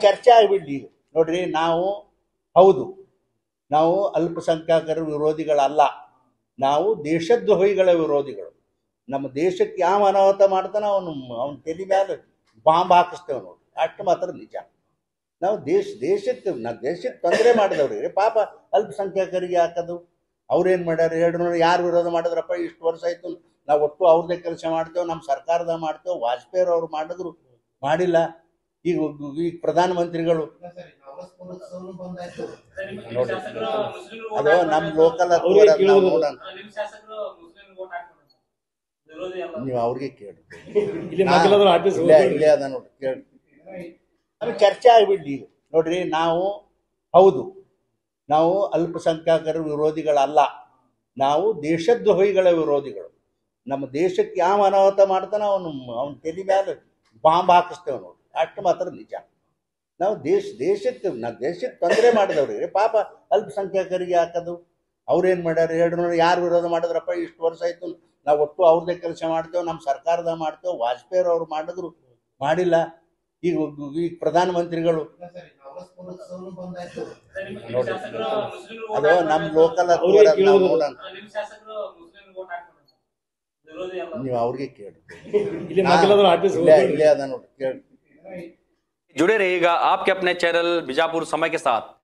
ಚರ್ಚೆ ಆಗ್ಬಿಡ್ಲಿ ಈಗ ನೋಡ್ರಿ ನಾವು ಹೌದು ನಾವು ಅಲ್ಪಸಂಖ್ಯಾತರ ವಿರೋಧಿಗಳಲ್ಲ ನಾವು ದೇಶದ್ರೋಹಿಗಳ ವಿರೋಧಿಗಳು ನಮ್ಮ ದೇಶಕ್ಕೆ ಯಾವ ಅನಾಹುತ ಮಾಡ್ತಾನೆ ಅವನು ಅವನ ತಲೆ ಮೇಲೆ ಬಾಂಬ್ ಹಾಕಿಸ್ತೇವೆ ನೋಡಿ ಅಷ್ಟು ಮಾತ್ರ ನಿಜ ನಾವು ದೇಶ ದೇಶಕ್ಕೆ ನಾವು ದೇಶಕ್ಕೆ ತೊಂದರೆ ಮಾಡಿದವ್ರಿಗೆ ಪಾಪ ಅಲ್ಪಸಂಖ್ಯಾತರಿಗೆ ಹಾಕೋದು ಅವ್ರೇನು ಮಾಡ್ಯಾರ ಎರಡು ನೂರು ಯಾರು ವಿರೋಧ ಮಾಡಿದ್ರಪ್ಪ ಇಷ್ಟು ವರ್ಷ ಆಯ್ತು ನಾವು ಒಟ್ಟು ಅವ್ರದ್ದೇ ಕೆಲಸ ಮಾಡ್ತೇವೆ ನಮ್ಮ ಸರ್ಕಾರದ ಮಾಡ್ತೇವೆ ವಾಜಪೇಯಿ ಅವ್ರು ಮಾಡಿದ್ರು ಮಾಡಿಲ್ಲ ಈಗ ಈಗ ಪ್ರಧಾನಮಂತ್ರಿಗಳು ನೋಡಿ. ಅದು ನಮ್ಮ ಲೋಕಲ್ ಅವ್ರಿಗೆ ಕೇಳೋದು. ನೋಡೋಣ ನಿಮ್ ಶಾಸಕರು ಮುಸ್ಲಿಂ ವೋಟ್ ಹಾಕ್ತಾರೆ ವಿರೋಧಿ ಅಲ್ಲ ನೀವು ಅವ್ರಿಗೆ ಕೇಳಿ ಇಲ್ಲಿ ಮಾತಿಲ್ಲದ್ರ ಆಫೀಸ್ ಇಲ್ಲೇ ಇಲ್ಲೇ ಅದ ನೋಡಿ ಕೇಳಿ ಅದು ಚರ್ಚೆ ಆಗ್ಬಿಡ್ಲಿ ಈಗ ನೋಡ್ರಿ ನಾವು ಹೌದು ನಾವು ಅಲ್ಪಸಂಖ್ಯಾತರ ವಿರೋಧಿಗಳಲ್ಲ ನಾವು ದೇಶದ್ರೋಹಿಗಳ ವಿರೋಧಿಗಳು ನಮ್ಮ ದೇಶಕ್ಕೆ ಯಾವ ಅನಾಹುತ ಮಾಡ್ತಾನೆ ಅವನು ಅವನ ತಲೆ ಮೇಲೆ ಬಾಂಬ್ ಹಾಕಿಸ್ತೇವೆ ನೋಡಿ ಅಷ್ಟು ಮಾತ್ರ ನಿಜ ನಾವು ದೇಶ ದೇಶಕ್ಕೆ ನಾವು ದೇಶಕ್ಕೆ ತೊಂದರೆ ಮಾಡಿದವ್ರಿಗೆ ಪಾಪ ಅಲ್ಪಸಂಖ್ಯಾತರಿಗೆ ಹಾಕೋದು ಅವ್ರೇನು ಮಾಡ್ಯಾರ ಎರಡು ನೂರು ಯಾರು ವಿರೋಧ ಮಾಡಿದ್ರಪ್ಪ ಇಷ್ಟು ವರ್ಷ ಆಯ್ತು ನಾವು ಒಟ್ಟು ಅವ್ರದ್ದೇ ಕೆಲಸ ಮಾಡ್ತೇವೆ ನಮ್ಮ ಸರ್ಕಾರದ ಮಾಡ್ತೇವೆ ವಾಜಪೇಯಿ ಅವ್ರು ಮಾಡಿದ್ರು ಮಾಡಿಲ್ಲ ಈಗ ಈಗ ಪ್ರಧಾನಮಂತ್ರಿಗಳು ನಿಮ್ ನೋಡಿ. ಶಾಸಕರು ಮುಸ್ಲಿಂ ವೋಟ್ ಅದು ನಮ್ಮ ಲೋಕಲ್ ಅವ್ರಿಗೆ ಕೇಳೋದು. ನೋಡೋಣ ನಿಮ್ ಶಾಸಕರು ಮುಸ್ಲಿಂ ವೋಟ್ ಹಾಕ್ತಾರೆ ವಿರೋಧಿ ಅಲ್ಲ ನೀವು ಅವ್ರಿಗೆ ಕೇಳಿ ಇಲ್ಲಿ ಮಾತಿಲ್ಲದ್ರ ಆಫೀಸ್ ಇಲ್ಲೇ ಇಲ್ಲೇ ಅದ ನೋಡಿ ಕೇಳಿ जुड़े रहिएगा आपके अपने चैनल बीजापुर समय के साथ